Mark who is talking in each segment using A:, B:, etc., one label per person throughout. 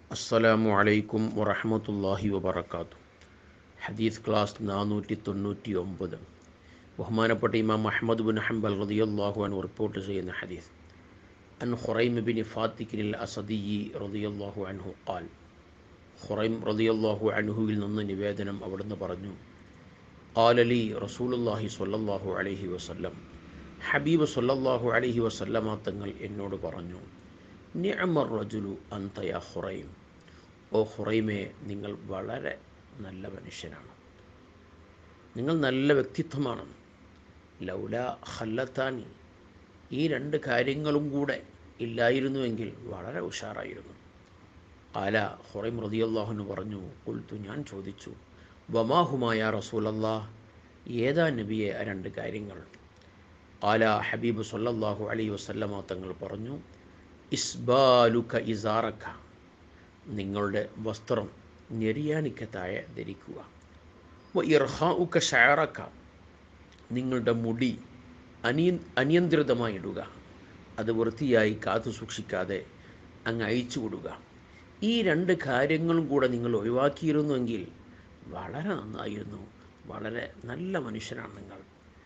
A: അസ്സലാമു അലൈക്കും വറഹമത്തല്ലാഹി വബർക്കാത്തു ഹദീസ് ക്ലാസ് നാനൂറ്റി തൊണ്ണൂറ്റി ഒമ്പത് ബഹുമാനപ്പെട്ട ഇമാം അഹമ്മദ് ബിൻ ഹംബൽ റളിയല്ലാഹു അൻഹു റിപ്പോർട്ട് ചെയ്യുന്ന ഹദീസ് അൻ ഖുറൈം ബിൻ ഫാത്തിഖിൽ അസദിയി റളിയല്ലാഹു അൻഹു ഖാൽ ഖുറൈം റളിയല്ലാഹു അൻഹുവിൽ നിന്ന് നിവേദനം അവിടുന്ന് പറഞ്ഞു ഖാലലി റസൂലുള്ളാഹി സ്വല്ലല്ലാഹു അലൈഹി വസല്ലം ഹബീബ് സ്വല്ലല്ലാഹു അലൈഹി വസല്ലമ തങ്ങൾ എന്നോട് പറഞ്ഞു നിഅമർ റജുലു അന്തയ ഹുറൈം ഓ ഹുറൈമേ നിങ്ങൾ വളരെ നല്ല മനുഷ്യനാണ് നിങ്ങൾ നല്ല വ്യക്തിത്വമാണ് ലൗല ഹല്ലത്താനി ഈ രണ്ട് കാര്യങ്ങളും കൂടെ ഇല്ലായിരുന്നുവെങ്കിൽ വളരെ ഉഷാറായിരുന്നു ആല ഹുറൈം റതിയല്ലാഹുന് പറഞ്ഞു കുൽത്തു ഞാൻ ചോദിച്ചു വമാഹുമായ റസൂലല്ലാ ഏതാ നബിയെ ആ രണ്ട് കാര്യങ്ങൾ ആല ഹബീബ് സല്ലല്ലാഹു അലൈഹി വസല്ലമ തങ്ങൾ പറഞ്ഞു ഇസ്ബാലുക ഇസാറക്ക നിങ്ങളുടെ വസ്ത്രം ഞെരിയാനിക്ക താഴെ ധരിക്കുക വ ഇർഹാഉക ഷാറക്ക നിങ്ങളുടെ മുടി അനിയ അനിയന്ത്രിതമായി ഇടുക അത് വൃത്തിയായി കാത്തു സൂക്ഷിക്കാതെ അങ്ങ് അയച്ചു കൊടുക്കുക ഈ രണ്ട് കാര്യങ്ങളും കൂടെ നിങ്ങൾ ഒഴിവാക്കിയിരുന്നുവെങ്കിൽ വളരെ നന്നായിരുന്നു വളരെ നല്ല മനുഷ്യനാണ് നിങ്ങൾ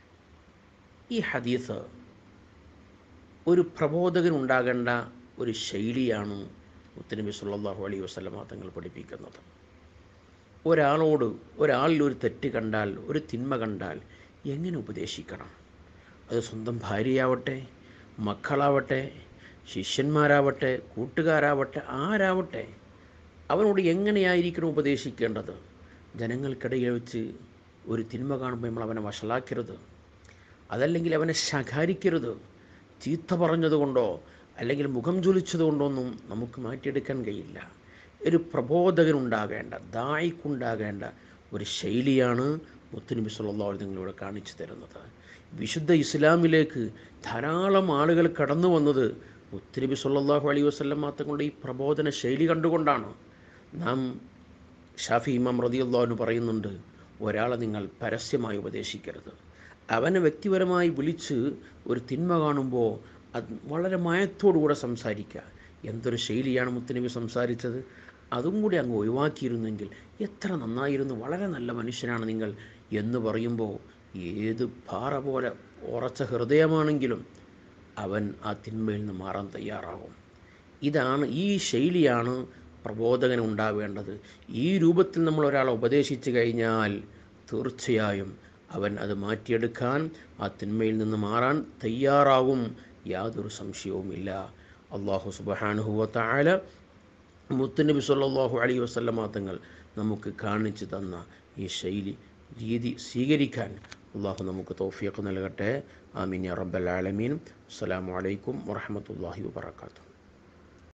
A: ഈ ഹദീസ് ഒരു പ്രബോധകൻ ഉണ്ടാകേണ്ട ഒരു ശൈലിയാണ് മുത്തനബി സല്ലല്ലാഹു അലൈഹി വസല്ലമ തങ്ങൾ പഠിപ്പിക്കുന്നത് ഒരാളോട് ഒരാളിൽ ഒരു തെറ്റ് കണ്ടാൽ ഒരു തിന്മ കണ്ടാൽ എങ്ങനെ ഉപദേശിക്കണം അത് സ്വന്തം ഭാര്യയാവട്ടെ മക്കളാവട്ടെ ശിഷ്യന്മാരാവട്ടെ കൂട്ടുകാരാവട്ടെ ആരാവട്ടെ അവനോട് എങ്ങനെയായിരിക്കണം ഉപദേശിക്കേണ്ടത് ജനങ്ങൾക്കിടയിൽ വെച്ച് ഒരു തിന്മ കാണുമ്പോൾ നമ്മൾ അവനെ വഷളാക്കരുത് അതല്ലെങ്കിൽ അവനെ ശകാരിക്കരുത് ചീത്ത പറഞ്ഞതുകൊണ്ടോ അല്ലെങ്കിൽ മുഖം ജ്വലിച്ചതുകൊണ്ടോ ഒന്നും നമുക്ക് മാറ്റിയെടുക്കാൻ കഴിയില്ല ഒരു പ്രബോധകനുണ്ടാകേണ്ട ദായിക്കുണ്ടാകേണ്ട ഒരു ശൈലിയാണ് മുത്തുനബി സല്ലല്ലാഹു അലൈഹി നിങ്ങളിവിടെ കാണിച്ചു തരുന്നത് വിശുദ്ധ ഇസ്ലാമിലേക്ക് ധാരാളം ആളുകൾ കടന്നു വന്നത് മുത്തുനബി സല്ലല്ലാഹു അലൈഹി വസല്ലം തങ്ങളുടെ ഈ പ്രബോധന ശൈലി കണ്ടുകൊണ്ടാണ് നാം ഷാഫി ഇമാം റതിയുള്ളവന് പറയുന്നുണ്ട് ഒരാളെ നിങ്ങൾ പരസ്യമായി ഉപദേശിക്കരുത് അവനെ വ്യക്തിപരമായി വിളിച്ച് ഒരു തിന്മ കാണുമ്പോൾ അത് വളരെ മയത്തോടുകൂടെ സംസാരിക്കുക എന്തൊരു ശൈലിയാണ് മുത്തനബി സംസാരിച്ചത് അതും കൂടി അങ്ങ് ഒഴിവാക്കിയിരുന്നെങ്കിൽ എത്ര നന്നായിരുന്നു വളരെ നല്ല മനുഷ്യനാണ് നിങ്ങൾ എന്ന് പറയുമ്പോൾ ഏത് പാറ പോലെ ഉറച്ച ഹൃദയമാണെങ്കിലും അവൻ ആ തിന്മയിൽ നിന്ന് മാറാൻ തയ്യാറാകും ഇതാണ് ഈ ശൈലിയാണ് പ്രബോധകന് ഉണ്ടാവേണ്ടത് ഈ രൂപത്തിൽ നമ്മൾ ഒരാളെ ഉപദേശിച്ചു കഴിഞ്ഞാൽ തീർച്ചയായും അവൻ അത് മാറ്റിയെടുക്കാൻ ആ തിന്മയിൽ നിന്ന് മാറാൻ തയ്യാറാകും യാതൊരു സംശയവുമില്ല അള്ളാഹു സുബഹാനുഹുവത്തായ മുത്തുനബി സല്ലല്ലാഹു അലൈഹി വസല്ലമ തങ്ങൾ നമുക്ക് കാണിച്ചു തന്ന ഈ ശൈലി രീതി സ്വീകരിക്കാൻ അള്ളാഹു നമുക്ക് തൗഫീഖ് നൽകട്ടെ ആമീൻ യാ റബ്ബൽ ആലമീൻ അസ്സലാമു അലൈക്കും വറഹ്മത്തുള്ളാഹി വബറകാതുഹു